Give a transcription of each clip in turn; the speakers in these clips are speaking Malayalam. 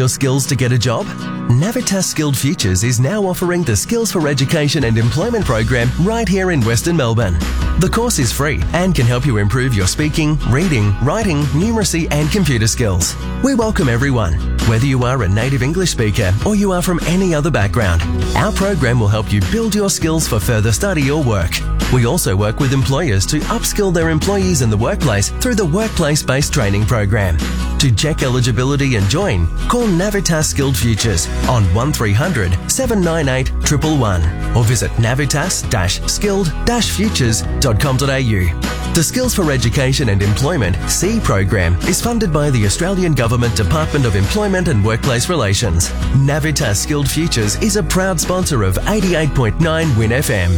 your skills to get a job? Navitas Skilled Futures is now offering the Skills for Education and Employment program right here in Western Melbourne. The course is free and can help you improve your speaking, reading, writing, numeracy, and computer skills. We welcome everyone, whether you are a native English speaker or you are from any other background. Our program will help you build your skills for further study or work. We also work with employers to upskill their employees in the workplace through the Workplace Based Training Program. To check eligibility and join, call Navitas Skilled Futures on 1300 798 111 or visit navitas-skilled-futures.com.au. The Skills for Education and Employment C program is funded by the Australian Government Department of Employment and Workplace Relations. Navitas Skilled Futures is a proud sponsor of 88.9 Win FM.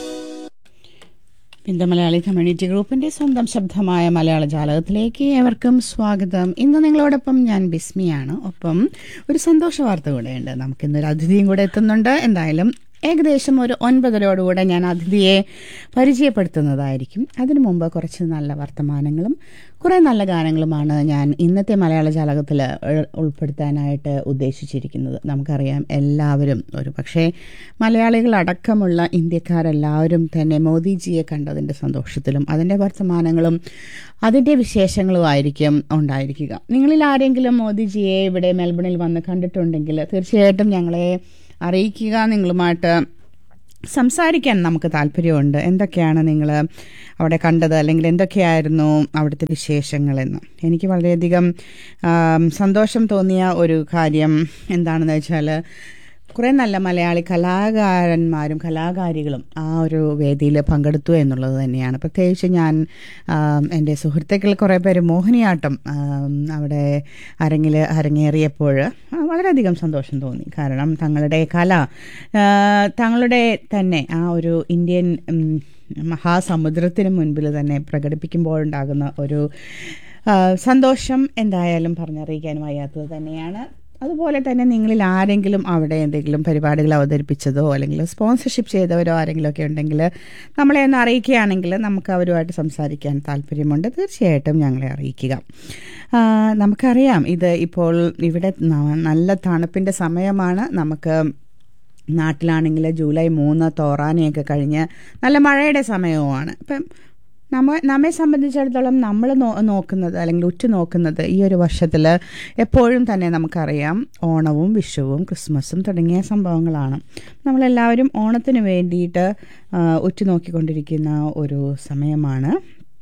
India Malayali community ഗ്രൂപ്പിന്റെ സ്വന്തം ശബ്ദമായ മലയാള ജാലകത്തിലേക്ക് ഏവർക്കും സ്വാഗതം ഇന്ന് നിങ്ങളോടൊപ്പം ഞാൻ ബിസ്മിയാണ് ഒപ്പം ഒരു സന്തോഷ വാർത്ത കൂടെയുണ്ട് നമുക്കിന്നൊരു അതിഥിയും കൂടെ എത്തുന്നുണ്ട് എന്തായാലും ഏകദേശം ഒരു ഒൻപതരോടുകൂടെ ഞാൻ അതിഥിയെ പരിചയപ്പെടുത്തുന്നതായിരിക്കും അതിനു മുമ്പ് കുറച്ച് നല്ല വർത്തമാനങ്ങളും കുറേ നല്ല ഗാനങ്ങളുമാണ് ഞാൻ ഇന്നത്തെ മലയാള ജാലകത്തിൽ ഉൾപ്പെടുത്താനായിട്ട് ഉദ്ദേശിച്ചിരിക്കുന്നത് നമുക്കറിയാം എല്ലാവരും ഒരു പക്ഷേ മലയാളികളടക്കമുള്ള ഇന്ത്യക്കാരെല്ലാവരും തന്നെ മോദിജിയെ കണ്ടതിൻ്റെ സന്തോഷത്തിലും അതിൻ്റെ വർത്തമാനങ്ങളും അതിൻ്റെ വിശേഷങ്ങളും ആയിരിക്കും ഉണ്ടായിരിക്കുക നിങ്ങളിൽ ആരെങ്കിലും മോദിജിയെ ഇവിടെ മെൽബണിൽ വന്ന് കണ്ടിട്ടുണ്ടെങ്കിൽ തീർച്ചയായിട്ടും ഞങ്ങളെ അറിയിക്കുക നിങ്ങളുമായിട്ട് സംസാരിക്കാൻ നമുക്ക് താല്പര്യമുണ്ട് എന്തൊക്കെയാണ് നിങ്ങൾ അവിടെ കണ്ടത് അല്ലെങ്കിൽ എന്തൊക്കെയായിരുന്നു അവിടുത്തെ വിശേഷങ്ങളെന്ന് എനിക്ക് വളരെയധികം സന്തോഷം തോന്നിയ ഒരു കാര്യം എന്താണെന്ന് വെച്ചാൽ കുറേ നല്ല മലയാളി കലാകാരന്മാരും കലാകാരികളും ആ ഒരു വേദിയിൽ പങ്കെടുത്തു എന്നുള്ളത് തന്നെയാണ് പ്രത്യേകിച്ച് ഞാൻ എൻ്റെ സുഹൃത്തുക്കൾ കുറേ പേര് മോഹിനിയാട്ടം അവിടെ അരങ്ങിൽ അരങ്ങേറിയപ്പോൾ വളരെയധികം സന്തോഷം തോന്നി കാരണം തങ്ങളുടെ കല തങ്ങളുടെ തന്നെ ആ ഒരു ഇന്ത്യൻ മഹാസമുദ്രത്തിന് മുൻപിൽ തന്നെ പ്രകടിപ്പിക്കുമ്പോഴുണ്ടാകുന്ന ഒരു സന്തോഷം എന്തായാലും പറഞ്ഞറിയിക്കാൻ വയ്യാത്തത് തന്നെയാണ് അതുപോലെ തന്നെ നിങ്ങളിൽ ആരെങ്കിലും അവിടെ എന്തെങ്കിലും പരിപാടികൾ അവതരിപ്പിച്ചതോ അല്ലെങ്കിൽ സ്പോൺസർഷിപ്പ് ചെയ്തവരോ ആരെങ്കിലും ഒക്കെ ഉണ്ടെങ്കിൽ നമ്മളെ ഒന്ന് അറിയിക്കുകയാണെങ്കിൽ നമുക്ക് അവരുമായിട്ട് സംസാരിക്കാൻ താല്പര്യമുണ്ട് തീർച്ചയായിട്ടും ഞങ്ങളെ അറിയിക്കുക നമുക്കറിയാം ഇത് ഇപ്പോൾ ഇവിടെ നല്ല തണുപ്പിൻ്റെ സമയമാണ് നമുക്ക് നാട്ടിലാണെങ്കിൽ ജൂലൈ മൂന്ന് തോറാനയൊക്കെ കഴിഞ്ഞ് നല്ല മഴയുടെ സമയവുമാണ് ഇപ്പം നമ്മ നമ്മെ സംബന്ധിച്ചിടത്തോളം നമ്മൾ നോക്കുന്നത് അല്ലെങ്കിൽ ഉറ്റു നോക്കുന്നത് ഈ ഒരു വർഷത്തിൽ എപ്പോഴും തന്നെ നമുക്കറിയാം ഓണവും വിഷുവും ക്രിസ്മസും തുടങ്ങിയ സംഭവങ്ങളാണ് നമ്മളെല്ലാവരും ഓണത്തിന് വേണ്ടിയിട്ട് ഉറ്റുനോക്കിക്കൊണ്ടിരിക്കുന്ന ഒരു സമയമാണ്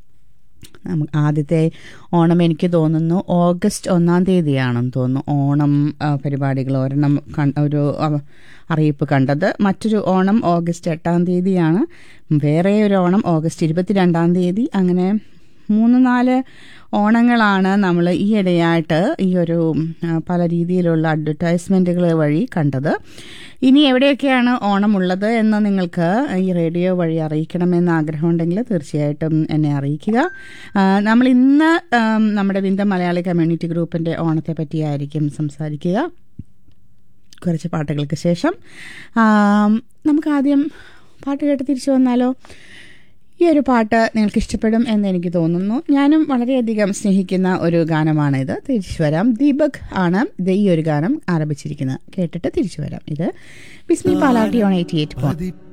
ആദ്യത്തെ ഓണം എനിക്ക് തോന്നുന്നു ഓഗസ്റ്റ് ഒന്നാം തീയതിയാണെന്ന് തോന്നുന്നു ഓണം പരിപാടികൾ ഒരെണ്ണം ഒരു അറിയിപ്പ് കണ്ടത് മറ്റൊരു ഓണം ഓഗസ്റ്റ് എട്ടാം തീയതിയാണ് വേറെ ഒരു ഓണം ഓഗസ്റ്റ് ഇരുപത്തിരണ്ടാം തീയതി അങ്ങനെ മൂന്ന് നാല് ഓണങ്ങളാണ് നമ്മൾ ഈയിടെയായിട്ട് ഈ ഒരു പല രീതിയിലുള്ള അഡ്വർടൈസ്മെൻറ്റുകൾ വഴി കണ്ടത് ഇനി എവിടെയൊക്കെയാണ് ഓണം ഉള്ളത് എന്ന് നിങ്ങൾക്ക് ഈ റേഡിയോ വഴി അറിയിക്കണമെന്ന് ആഗ്രഹമുണ്ടെങ്കിൽ തീർച്ചയായിട്ടും എന്നെ അറിയിക്കുക നമ്മൾ ഇന്ന് നമ്മുടെ വിന്ദ മലയാളി കമ്മ്യൂണിറ്റി ഗ്രൂപ്പിൻ്റെ ഓണത്തെ പറ്റിയായിരിക്കും സംസാരിക്കുക കുറച്ച് പാട്ടുകൾക്ക് ശേഷം നമുക്ക് ആദ്യം പാട്ട് കേട്ട് തിരിച്ചു വന്നാലോ ഈ ഒരു പാട്ട് നിങ്ങൾക്ക് ഇഷ്ടപ്പെടും എന്ന് എനിക്ക് തോന്നുന്നു ഞാനും വളരെയധികം സ്നേഹിക്കുന്ന ഒരു ഗാനമാണിത് തിരിച്ചു വരാം ദീപക് ആണ് ഇത് ഈ ഒരു ഗാനം ആരംഭിച്ചിരിക്കുന്നത് കേട്ടിട്ട് തിരിച്ചു വരാം ഇത് Bismi Palatti on eighty eight point